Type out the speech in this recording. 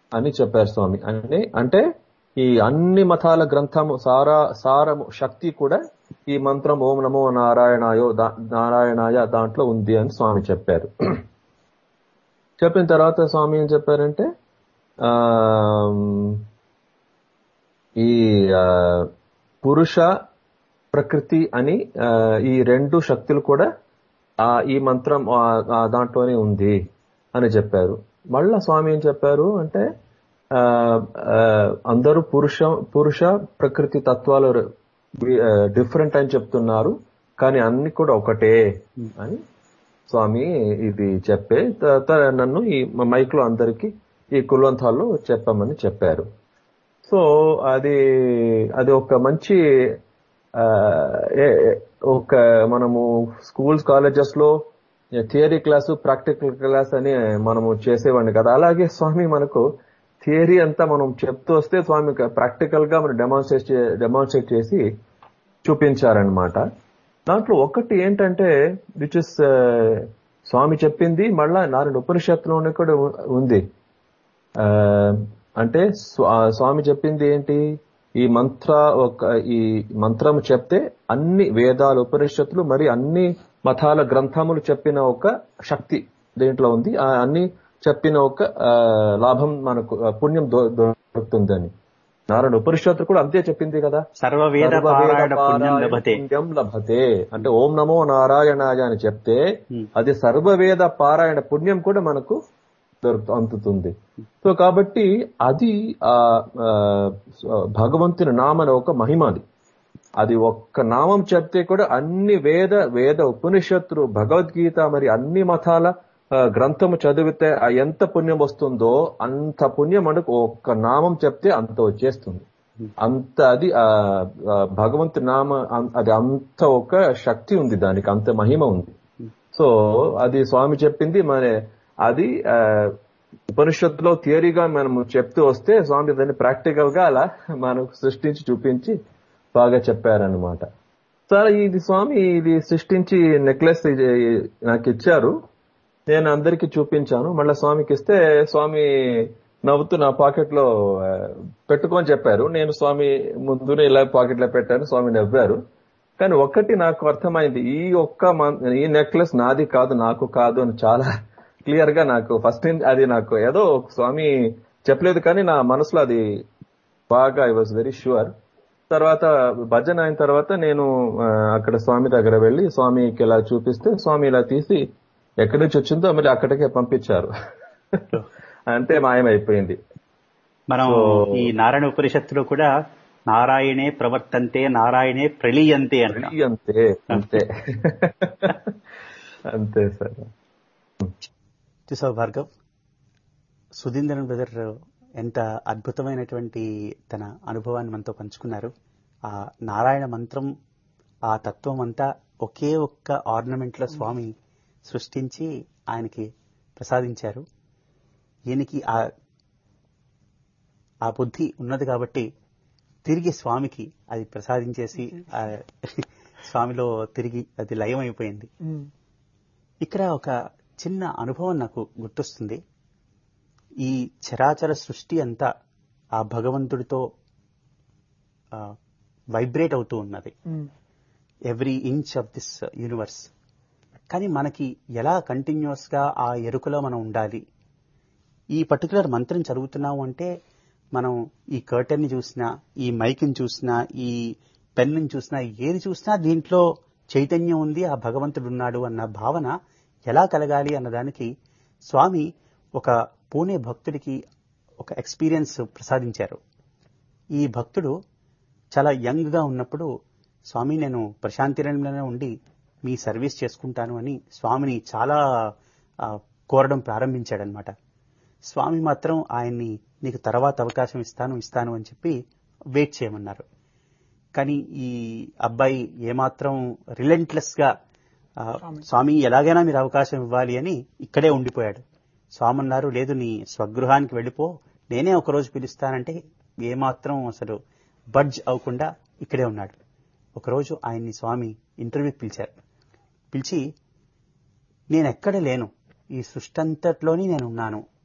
అని చెప్పారు స్వామి అంటే అంటే ఈ అన్ని మతాల గ్రంథము సారా సారము శక్తి కూడా ఈ మంత్రం ఓం నమో నారాయణాయో దా- నారాయణాయ దాంట్లో ఉంది అని స్వామి చెప్పారు చెప్పిన తర్వాత స్వామి ఏం చెప్పారంటే ఆ ఈ ఆ, పురుష ప్రకృతి అని ఆ, ఈ రెండు శక్తులు కూడా ఆ ఈ మంత్రం ఆ, ఆ దాంట్లోనే ఉంది అని చెప్పారు మళ్ళా స్వామి ఏం చెప్పారు అంటే ఆ, ఆ, అందరూ పురుష పురుష ప్రకృతి తత్వాలు డిఫరెంట్ అని చెప్తున్నారు కానీ అన్ని కూడా ఒకటే అని స్వామి ఇది చెప్పే త- త- నన్ను ఈ మైక్ లో అందరికి ఈ కులంతాల్లో చెప్పమని చెప్పారు సో అది అది ఒక మంచి ఆ, ఏ- ఏ- ఒక మనము స్కూల్స్ కాలేజెస్ లో థియరీ క్లాసు ప్రాక్టికల్ క్లాస్ అని మనము చేసేవాడిని కదా అలాగే స్వామి మనకు థియరీ అంతా మనం చెప్తూ వస్తే స్వామి ప్రాక్టికల్ గా మనం డెమాన్స్ట్రేట్ డెమాన్స్ట్రేట్ చేసి చూపించారనమాట దాంట్లో ఒకటి ఏంటంటే విచ్ ఇస్ స్వామి చెప్పింది మళ్ళా నారాయణ ఉపనిషత్తులోనే కూడా ఉ- ఉంది ఆ, అంటే స్వా- స్వామి చెప్పింది ఏంటి ఈ మంత్ర ఒక ఈ మంత్రం చెప్తే అన్ని వేదాలు ఉపనిషత్తులు మరి అన్ని మతాల గ్రంథములు చెప్పిన ఒక శక్తి దీంట్లో ఉంది ఆ అన్ని చెప్పిన ఒక ఆ, లాభం మనకు ఆ, పుణ్యం దొ- దొరుకుతుందని నారాయణ ఉపనిషత్తు కూడా అంతే చెప్పింది కదా సర్వవేద సర్వవేద పారాయణ పుణ్యం పారాయణ లభతే పుణ్యం లభతే అంటే ఓం నమో నారాయణాయ అని చెప్తే అది సర్వవేద పారాయణ పుణ్యం కూడా మనకు దొరుకు అందుతుంది సో కాబట్టి అది ఆ ఆ, భగవంతుని నామన ఒక మహిమ అది అది ఒక్క నామం చెప్తే కూడా అన్ని వేద వేద ఉపనిషత్తులు భగవద్గీత మరి అన్ని మతాల ఆ, గ్రంథము చదివితే ఆ ఎంత పుణ్యం వస్తుందో అంత పుణ్యం మనకు ఒక్క నామం చెప్తే అంత వచ్చేస్తుంది అంత అది ఆ ఆ, భగవంతు నామ అం- అది అంత ఒక శక్తి ఉంది దానికి అంత మహిమ ఉంది సో అది స్వామి చెప్పింది మన అది ఆ, ఉపనిషత్తులో థియరీగా మనం చెప్తూ వస్తే స్వామి దాన్ని ప్రాక్టికల్ గా అలా మనకు సృష్టించి చూపించి బాగా చెప్పారనమాట సరే ఇది స్వామి ఇది సృష్టించి నెక్లెస్ ఇది నాకు ఇచ్చారు నేను అందరికి చూపించాను మళ్ళీ స్వామికి ఇస్తే స్వామి నవ్వుతూ నా పాకెట్ లో ఆ, పెట్టుకొని చెప్పారు నేను స్వామి ముందునే ఇలా పాకెట్ లో పెట్టాను స్వామి నవ్వారు కానీ ఒక్కటి నాకు అర్థమైంది ఈ ఒక్క మన్- ఈ నెక్లెస్ నాది కాదు నాకు కాదు అని చాలా క్లియర్ గా నాకు ఫస్ట్ అది నాకు ఏదో స్వామి చెప్పలేదు కానీ నా మనసులో అది బాగా ఐ వాజ్ వెరీ షూర్ తర్వాత భజన అయిన తర్వాత నేను ఆ, అక్కడ స్వామి దగ్గర వెళ్ళి స్వామికి ఇలా చూపిస్తే స్వామి ఇలా తీసి ఎక్కడి నుంచి వచ్చిందో మరి అక్కడికే పంపించారు అంటే మాయమైపోయింది మనం So- ఈ నారాయణ ఉపనిషత్తులో కూడా నారాయణే ప్రవర్తంతే నారాయణే ప్రళీయంతే అంట అంతే అంతే అంతే సార్ చూసావు భార్గవ్ సుధీంద్రన్ బ్రదర్ ఎంత అద్భుతమైనటువంటి తన అనుభవాన్ని మనతో పంచుకున్నారు ఆ నారాయణ మంత్రం ఆ తత్వం అంతా ఒకే ఒక్క ఆర్నమెంట్ లో స్వామి సృష్టించి ఆయనకి ప్రసాదించారు ఈయనకి ఆ ఆ బుద్ధి ఉన్నది కాబట్టి తిరిగి స్వామికి అది ప్రసాదించేసి ఆ స్వామిలో తిరిగి అది లయం అయిపోయింది ఇక్కడ ఒక చిన్న అనుభవం నాకు గుర్తొస్తుంది ఈ చరాచర సృష్టి అంతా ఆ భగవంతుడితో వైబ్రేట్ అవుతూ ఉన్నది every inch of this universe కానీ మనకి ఎలా కంటిన్యూస్ గా ఆ ఎరుకలో మనం ఉండాలి ఈ పర్టికులర్ మంత్రం చదువుతున్నాము అంటే మనం ఈ కర్టెన్ ని చూసినా ఈ మైక్ ని చూసినా ఈ పెన్ ని చూసినా ఏది చూసినా దీంట్లో చైతన్యం ఉంది ఆ భగవంతుడు ఉన్నాడు అన్న భావన ఎలా కలగాలి అన్నదానికి స్వామి ఒక పూణే భక్తుడికి ఒక ఎక్స్పీరియన్స్ ప్రసాదించారు ఈ భక్తుడు చాలా యంగ్ గా ఉన్నప్పుడు స్వామి నేను ప్రశాంతిరణ్యంలోనే ఉండి మీ సర్వీస్ చేసుకుంటాను అని స్వామిని చాలా ఆ, కోరడం ప్రారంభించాడనమాట స్వామి మాత్రం ఆయన్ని నీకు తర్వాత అవకాశం ఇస్తాను ఇస్తాను అని చెప్పి వెయిట్ చేయమన్నారు కానీ ఈ అబ్బాయి ఏమాత్రం రిలెంట్లెస్ గా ఆ, స్వామి ఎలాగైనా మీరు అవకాశం ఇవ్వాలి అని ఇక్కడే ఉండిపోయాడు స్వామి అన్నారు లేదు నీ స్వగృహానికి వెళ్ళిపో నేనే ఒక రోజు పిలుస్తానంటే ఏమాత్రం అసలు బడ్జ్ అవ్వకుండా ఇక్కడే ఉన్నాడు ఒకరోజు ఆయన్ని స్వామి ఇంటర్వ్యూకి పిలిచారు పిలిచి నేను ఎక్కడ లేను ఈ సృష్టి అంతట్లోని నేను ఉన్నాను